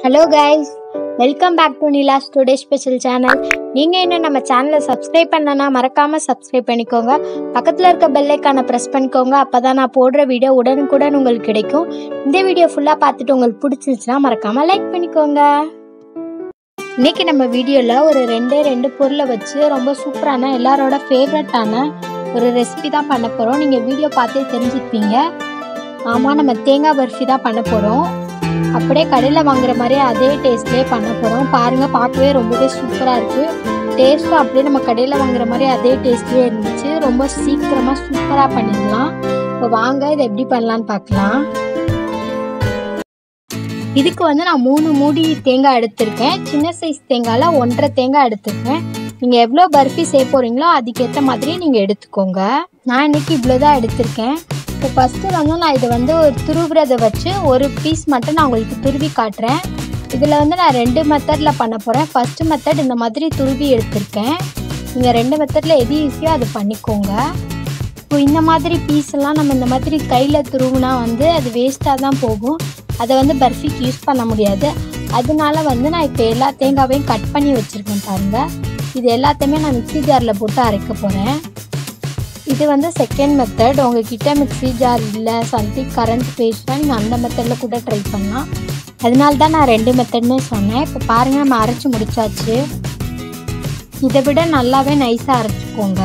hello guys welcome back to நிலாஸ் today special channel நீங்கள் இன்னும் நம்ம சேனலை சப்ஸ்கிரைப் பண்ணலன்னா மறக்காமல் சப்ஸ்கிரைப் பண்ணிக்கோங்க பக்கத்தில் இருக்க பெல் ஐக்கானை ப்ரெஸ் பண்ணிக்கோங்க அப்போ தான் நான் போடுற வீடியோ உடனுக்குடன் உங்களுக்கு கிடைக்கும் இந்த வீடியோ ஃபுல்லாக பார்த்துட்டு உங்களுக்கு பிடிச்சிருந்துச்சுன்னா மறக்காமல் லைக் பண்ணிக்கோங்க இன்னைக்கு நம்ம வீடியோவில் ஒரு ரெண்டே ரெண்டு பொருளை வச்சு ரொம்ப சூப்பரான எல்லாரோட ஃபேவரட்டான ஒரு ரெசிபி தான் பண்ண போகிறோம் நீங்கள் வீடியோ பார்த்தே தெரிஞ்சுப்பீங்க ஆமாம் நம்ம தேங்காய் பர்ஃபி தான் பண்ண போகிறோம் அப்படியே கடையில் வாங்குற மாதிரி அதே டேஸ்ட்லேயே பண்ண போகிறோம் பாருங்கள் பார்க்கவே ரொம்பவே சூப்பராக இருக்குது டேஸ்ட்டும் அப்படியே நம்ம கடையில் வாங்குற மாதிரி அதே டேஸ்ட்லேயே இருந்துச்சு ரொம்ப சீக்கிரமாக சூப்பராக பண்ணிடலாம் இப்போ வாங்க இதை எப்படி பண்ணலான்னு பார்க்கலாம் இதுக்கு வந்து நான் மூணு மூடி தேங்காய் எடுத்திருக்கேன் சின்ன சைஸ் தேங்காயில் ஒன்றரை தேங்காய் எடுத்திருக்கேன் நீங்கள் எவ்வளோ பர்ஃபி செய்ய போகிறீங்களோ அதுக்கேற்ற மாதிரி நீங்கள் எடுத்துக்கோங்க நான் இன்னைக்கு இவ்வளோ தான் எடுத்திருக்கேன் இப்போ ஃபஸ்ட்டு வந்து நான் இதை வந்து ஒரு துருவுறதை வச்சு ஒரு பீஸ் மட்டும் நான் உங்களுக்கு துருவி காட்டுறேன் இதில் வந்து நான் ரெண்டு மெத்தடில் பண்ண போகிறேன் ஃபஸ்ட்டு மெத்தட் இந்த மாதிரி துருவி எடுத்திருக்கேன் நீங்கள் ரெண்டு மெத்தடில் எது ஈஸியோ அது பண்ணிக்கோங்க இப்போ இந்த மாதிரி பீஸ் எல்லாம் நம்ம இந்த மாதிரி கையில் துருவுனா வந்து அது வேஸ்ட்டாக தான் போகும் அதை வந்து பர்ஃபிக்கு யூஸ் பண்ண முடியாது அதனால வந்து நான் இப்போ எல்லா தேங்காவையும் கட் பண்ணி வச்சுருக்கேன் பாருங்கள் இது எல்லாத்தையுமே நான் மிக்ஸி ஜாரில் போட்டு அரைக்க போகிறேன் இது வந்து செகண்ட் மெத்தட் உங்ககிட்ட மிக்ஸி ஜார் இல்லை சம்திங் கரண்ட் பேஸ்ட்னா நீங்கள் அந்த மெத்தடில் கூட ட்ரை பண்ணலாம் அதனால தான் நான் ரெண்டு மெத்தட்னே சொன்னேன் இப்போ பாருங்கள் நம்ம அரைச்சி முடிச்சாச்சு இதை விட நல்லாவே நைஸாக அரைச்சிக்கோங்க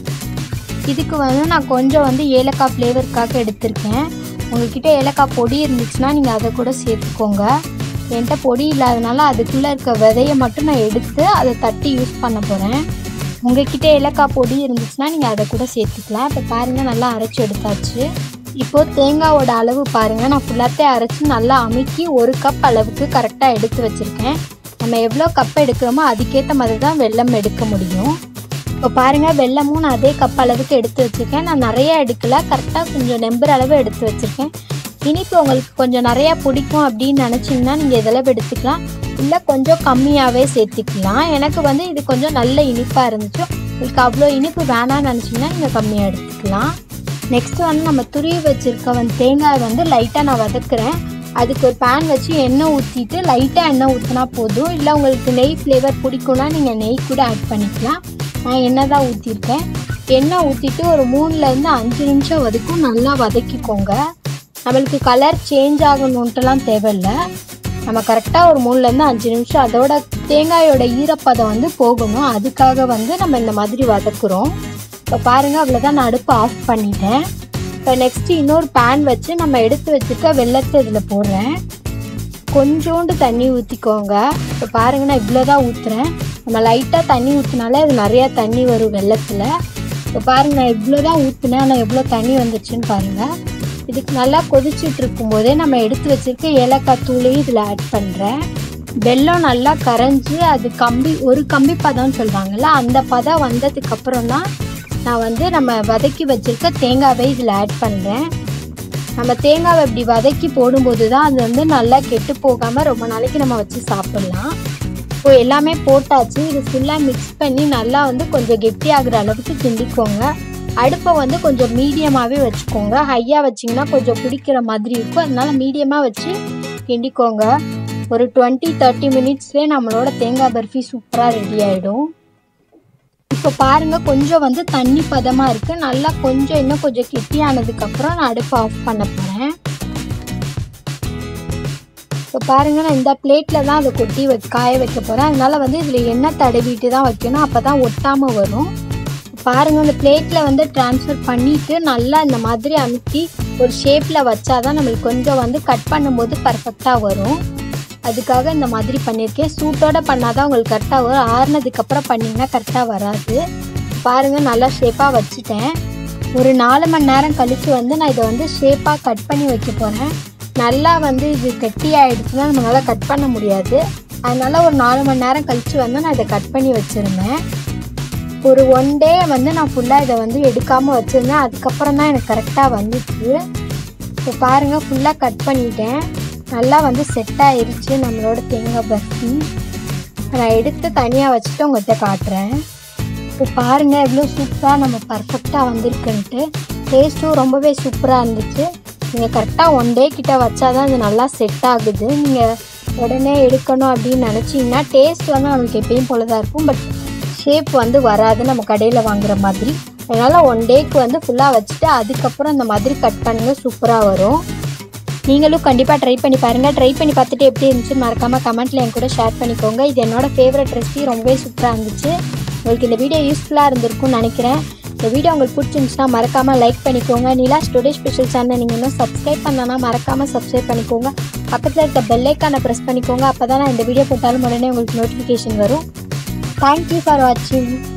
இதுக்கு வந்து நான் கொஞ்சம் வந்து ஏலக்காய் ஃப்ளேவருக்காக எடுத்திருக்கேன் உங்ககிட்ட ஏலக்காய் பொடி இருந்துச்சுன்னா நீங்கள் அதை கூட சேர்த்துக்கோங்க என்கிட்ட பொடி இல்லாதனால அதுக்குள்ளே இருக்க விதையை மட்டும் நான் எடுத்து அதை தட்டி யூஸ் பண்ண போகிறேன் உங்ககிட்ட ஏலக்காய் பொடி இருந்துச்சுன்னா நீங்கள் அதை கூட சேர்த்துக்கலாம் இப்போ பாருங்கள் நல்லா அரைச்சி எடுத்தாச்சு இப்போது தேங்காவோட அளவு பாருங்கள் நான் ஃபுல்லாத்தே அரைச்சி நல்லா அமுக்கி ஒரு கப் அளவுக்கு கரெக்டாக எடுத்து வச்சுருக்கேன் நம்ம எவ்வளோ கப் எடுக்கிறோமோ அதுக்கேற்ற மாதிரி தான் வெல்லம் எடுக்க முடியும் இப்போ பாருங்கள் வெல்லமும் நான் அதே கப் அளவுக்கு எடுத்து வச்சுருக்கேன் நான் நிறையா எடுக்கல கரெக்டாக கொஞ்சம் நெம்புற அளவு எடுத்து வச்சுருக்கேன் இனிப்பு உங்களுக்கு கொஞ்சம் நிறையா பிடிக்கும் அப்படின்னு நினச்சிங்கன்னா நீங்கள் இதெல்லாம் எடுத்துக்கலாம் இல்லை கொஞ்சம் கம்மியாகவே சேர்த்துக்கலாம் எனக்கு வந்து இது கொஞ்சம் நல்ல இனிப்பாக இருந்துச்சு உங்களுக்கு அவ்வளோ இனிப்பு வேணாம்னு நினச்சிங்கன்னா நீங்கள் கம்மியாக எடுத்துக்கலாம் நெக்ஸ்ட்டு வந்து நம்ம துருவி வச்சுருக்க வந்து தேங்காய் வந்து லைட்டாக நான் வதக்குறேன் அதுக்கு ஒரு பேன் வச்சு எண்ணெய் ஊற்றிட்டு லைட்டாக எண்ணெய் ஊற்றினா போதும் இல்லை உங்களுக்கு நெய் ஃப்ளேவர் பிடிக்கும்னா நீங்கள் நெய் கூட ஆட் பண்ணிக்கலாம் நான் எண்ணெய் தான் ஊற்றிருக்கேன் எண்ணெய் ஊற்றிட்டு ஒரு மூணுலேருந்து அஞ்சு நிமிஷம் வரைக்கும் நல்லா வதக்கிக்கோங்க நம்மளுக்கு கலர் சேஞ்ச் ஆகணுன்ட்டுலாம் தேவையில்லை நம்ம கரெக்டாக ஒரு மூணுலேருந்து அஞ்சு நிமிஷம் அதோட தேங்காயோட ஈரப்பதம் வந்து போகணும் அதுக்காக வந்து நம்ம இந்த மாதிரி வதக்குறோம் இப்போ பாருங்கள் அவ்வளோதான் நான் அடுப்பு ஆஃப் பண்ணிட்டேன் இப்போ நெக்ஸ்ட்டு இன்னொரு பேன் வச்சு நம்ம எடுத்து வச்சுருக்க வெள்ளத்தை இதில் போடுறேன் கொஞ்சோண்டு தண்ணி ஊற்றிக்கோங்க இப்போ பாருங்கள் நான் இவ்வளோ தான் ஊற்றுறேன் நம்ம லைட்டாக தண்ணி ஊற்றினாலே அது நிறையா தண்ணி வரும் வெள்ளத்தில் இப்போ பாருங்கள் நான் இவ்வளோ தான் ஊற்றினேன் ஆனால் எவ்வளோ தண்ணி வந்துச்சுன்னு பாருங்கள் இதுக்கு நல்லா கொதிச்சுட்டு இருக்கும்போதே நம்ம எடுத்து வச்சுருக்க ஏலக்காய் தூளையும் இதில் ஆட் பண்ணுறேன் வெல்லம் நல்லா கரைஞ்சி அது கம்பி ஒரு கம்பி பதம்னு சொல்கிறாங்கல்ல அந்த பதம் வந்ததுக்கப்புறம் தான் நான் வந்து நம்ம வதக்கி வச்சுருக்க தேங்காவை இதில் ஆட் பண்ணுறேன் நம்ம தேங்காவை இப்படி வதக்கி போடும்போது தான் அது வந்து நல்லா கெட்டு போகாமல் ரொம்ப நாளைக்கு நம்ம வச்சு சாப்பிட்லாம் இப்போ எல்லாமே போட்டாச்சு இது ஃபுல்லாக மிக்ஸ் பண்ணி நல்லா வந்து கொஞ்சம் கெட்டியாகிற அளவுக்கு கிண்டிக்கோங்க அடுப்பை வந்து கொஞ்சம் மீடியமாகவே வச்சுக்கோங்க ஹையாக வச்சிங்கன்னா கொஞ்சம் பிடிக்கிற மாதிரி இருக்கும் அதனால மீடியமாக வச்சு கிண்டிக்கோங்க ஒரு டுவெண்ட்டி தேர்ட்டி மினிட்ஸ்லேயே நம்மளோட தேங்காய் பர்ஃபி சூப்பராக ரெடி ஆகிடும் இப்போ பாருங்கள் கொஞ்சம் வந்து தண்ணி பதமாக இருக்குது நல்லா கொஞ்சம் இன்னும் கொஞ்சம் கெட்டியானதுக்கப்புறம் நான் அடுப்பை ஆஃப் பண்ண போகிறேன் இப்போ பாருங்கள் நான் இந்த பிளேட்டில் தான் அதை கொட்டி வ காய வைக்க போகிறேன் அதனால் வந்து இதில் எண்ணெய் தடவிட்டு தான் வைக்கணும் அப்போ தான் ஒட்டாமல் வரும் பாருங்கள் இந்த பிளேட்டில் வந்து ட்ரான்ஸ்ஃபர் பண்ணிவிட்டு நல்லா இந்த மாதிரி அமுத்தி ஒரு ஷேப்பில் வச்சா தான் நம்மளுக்கு கொஞ்சம் வந்து கட் பண்ணும்போது பர்ஃபெக்டாக வரும் அதுக்காக இந்த மாதிரி பண்ணியிருக்கேன் சூட்டோடு பண்ணால் தான் உங்களுக்கு கரெக்டாக வரும் ஆறுனதுக்கப்புறம் பண்ணிங்கன்னா கரெக்டாக வராது பாருங்கள் நல்லா ஷேப்பாக வச்சுட்டேன் ஒரு நாலு மணி நேரம் கழித்து வந்து நான் இதை வந்து ஷேப்பாக கட் பண்ணி வைக்க போகிறேன் நல்லா வந்து இது கெட்டி ஆகிடுச்சுன்னா நம்மளால் கட் பண்ண முடியாது அதனால் ஒரு நாலு மணி நேரம் கழித்து வந்து நான் இதை கட் பண்ணி வச்சுருந்தேன் ஒரு ஒன் டே வந்து நான் ஃபுல்லாக இதை வந்து எடுக்காமல் வச்சுருந்தேன் அதுக்கப்புறம் தான் எனக்கு கரெக்டாக வந்துச்சு இப்போ பாருங்கள் ஃபுல்லாக கட் பண்ணிட்டேன் நல்லா வந்து செட் ஆயிருச்சு நம்மளோட தேங்காய் பர்ஃபி நான் எடுத்து தனியாக வச்சுட்டு உங்கள்கிட்ட காட்டுறேன் இப்போ பாருங்கள் எவ்வளோ சூப்பராக நம்ம பர்ஃபெக்டாக வந்திருக்குன்ட்டு டேஸ்ட்டும் ரொம்பவே சூப்பராக இருந்துச்சு நீங்கள் கரெக்டாக ஒன் டே கிட்ட வச்சா தான் அது நல்லா செட் ஆகுது நீங்கள் உடனே எடுக்கணும் அப்படின்னு நினச்சிங்கன்னா டேஸ்ட் வந்து நம்மளுக்கு எப்பயும் போல தான் இருக்கும் பட் ஷேப் வந்து வராது நம்ம கடையில் வாங்குற மாதிரி அதனால் ஒன் டேக்கு வந்து ஃபுல்லாக வச்சுட்டு அதுக்கப்புறம் இந்த மாதிரி கட் பண்ணுங்கள் சூப்பராக வரும் நீங்களும் கண்டிப்பாக ட்ரை பண்ணி பாருங்கள் ட்ரை பண்ணி பார்த்துட்டு எப்படி இருந்துச்சுன்னு மறக்காமல் கமெண்ட்டில் என் கூட ஷேர் பண்ணிக்கோங்க இது என்னோட ஃபேவரட் ரெசிபி ரொம்பவே சூப்பராக இருந்துச்சு உங்களுக்கு இந்த வீடியோ யூஸ்ஃபுல்லாக இருந்திருக்கும்னு நினைக்கிறேன் இந்த வீடியோ உங்களுக்கு பிடிச்சிருந்துச்சுன்னா மறக்காமல் லைக் பண்ணிக்கோங்க நிலாஸ் டுடே ஸ்பெஷல் சேனல் நீங்கள் இன்னும் சப்ஸ்கிரைப் பண்ணலன்னா மறக்காமல் சப்ஸ்கிரைப் பண்ணிக்கோங்க பக்கத்தில் இருக்க பெல் ஐக்கானை ப்ரெஸ் பண்ணிக்கோங்க அப்போ தான் நான் இந்த வீடியோ போட்டாலும் உடனே உங்களுக்கு நோட்டிஃபிகேஷன் வரும் தேங்க்யூ ஃபார் வாட்சிங்